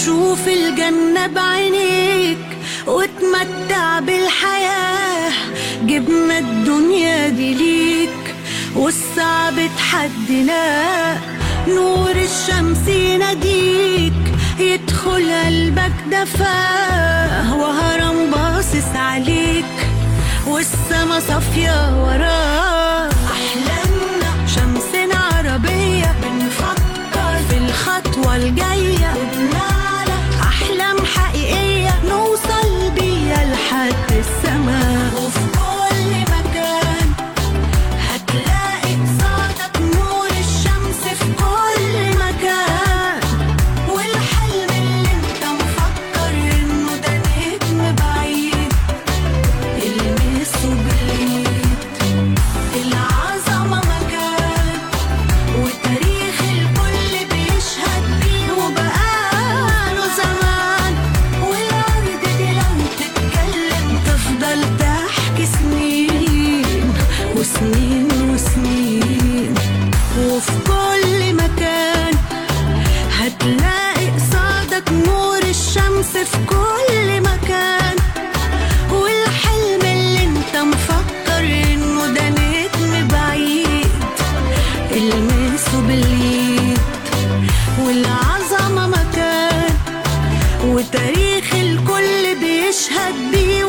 شوف الجنة بعينيك وتمتع بالحياة جبنا الدنيا دي ليك والصعب تحديناه نور الشمس يناديك يدخل قلبك دفاه وهرم باصص عليك والسما صافية وراك أحلامنا شمسنا عربية بنفكر في الخطوة الجاية وبنعلى أحلام حقيقية نوصل بيها لحد السما وفي كل مكان هتلاقي قصادك نور الشمس في كل مكان والحلم اللي انت مفكر انه ده نجم بعيد المسه بالايد العظمة مكان وتاريخ الكل بيشهد بيه وبقاله زمان والأرض دي لو تتكلم تفضل تحكي سنين وسنين وسنين وفي كل مكان هتلاقي قصادك نور الشمس في كل مكان والحلم اللي انت مفكر انه ده نجم بعيد المسه بالايد والعظمة مكان وتاريخ الكل بيشهد بيه